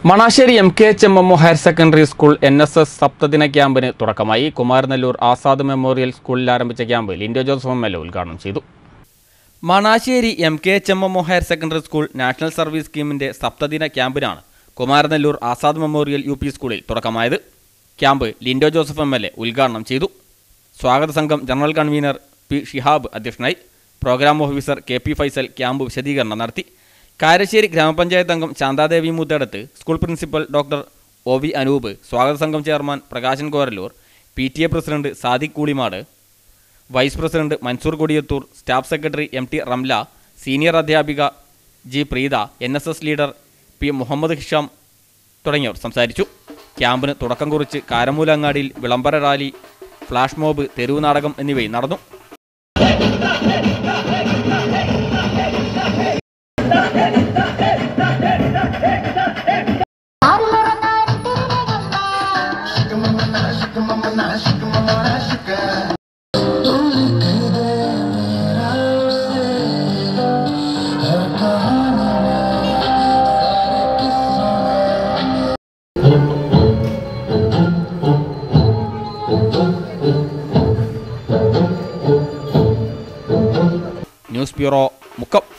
Manassery M K H M M O higher secondary school N S S സപ്തദിന ക്യാമ്പിന് തുടക്കമായി Kumaranellur Azad memorial സ്കൂളിൽ ആരംഭിച്ച camp Lindo Joseph M L A ഉദ്ഘാടനം ചെയ്തു Manassery M K H M M O higher secondary school national service സ്കീമിന്റെ സപ്തദിന ക്യാമ്പിനാണ് Kumaranellur Azad memorial U P സ്കൂളിൽ തുടക്കമായത് camp Lindo Joseph M L A ഉദ്ഘാടനം ചെയ്തു സ്വാഗത സംഘം ജനറൽ കൺവീനർ പി ഷിഹാബ് അധ്യക്ഷനായി programme officer K P Faisal camp വിശദീകരണം നടത്തി കാരശ്ശേരി ഗ്രാമപഞ്ചായത്ത് അംഗം Shanthadevi Muthedath school principal doctor O V Anoop സ്വാഗത സംഘം chairman Prakashan Korallur P T A president Sadiq Koolimad vice president Mansoor Kodiyathur staff secretary M T Ramla senior അധ്യാപിക G Preetha N S S leader P Muhammad Hisham തുടങ്ങിയവർ സംസാരിച്ചു ക്യാമ്പിന് തുടക്കം കുറിച്ച് കാരമൂലങ്ങാടിയിൽ വിളംബര റാലി ഫ്ലാഷ് മോബ് തെരുവ് നാടകം എന്നിവയും നടന്നു ന്യൂസ് ബ്യൂറോ മുക്കം